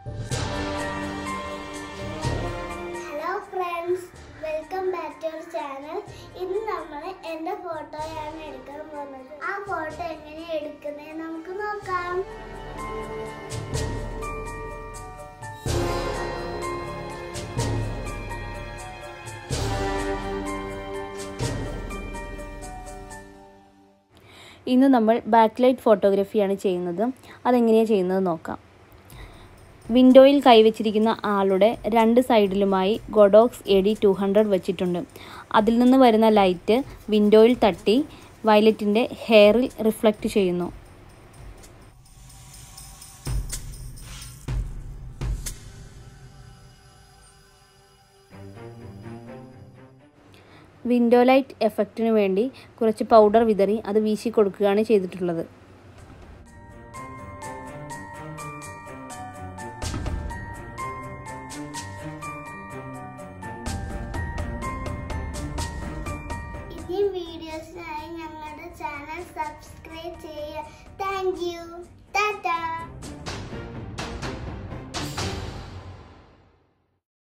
hello friends welcome back to our channel ഇന്ന് നമ്മൾ എൻ്റെ ഫോട്ടോയാണ് എടുക്കാൻ പോകുന്നത് ആ ഫോട്ടോ എങ്ങനെ എടുക്കുന്നത് നമുക്ക് നോക്കാം ഇന്ന് നമ്മൾ ബാക്ക് ലൈറ്റ് ഫോട്ടോഗ്രാഫിയാണ് ചെയ്യുന്നത് അതെങ്ങനെയാണ് ചെയ്യുന്നത് നോക്കാം വിൻഡോയിൽ കൈവച്ചിരിക്കുന്ന ആളുടെ രണ്ട് സൈഡിലുമായി Godox A D two hundred വെച്ചിട്ടുണ്ട് അതിൽ നിന്ന് വരുന്ന ലൈറ്റ് വിൻഡോയിൽ തട്ടി വയലറ്റിൻ്റെ ഹെയറിൽ റിഫ്ലക്റ്റ് ചെയ്യുന്നു വിൻഡോ ലൈറ്റ് എഫക്റ്റിന് വേണ്ടി കുറച്ച് പൗഡർ വിതറി അത് വീശി കൊടുക്കുകയാണ് ചെയ്തിട്ടുള്ളത് ഇനിയും വീഡിയോസിനായി ഞങ്ങളുടെ ചാനൽ സബ്സ്ക്രൈബ് ചെയ്യുക താങ്ക് യു ടാറ്റാ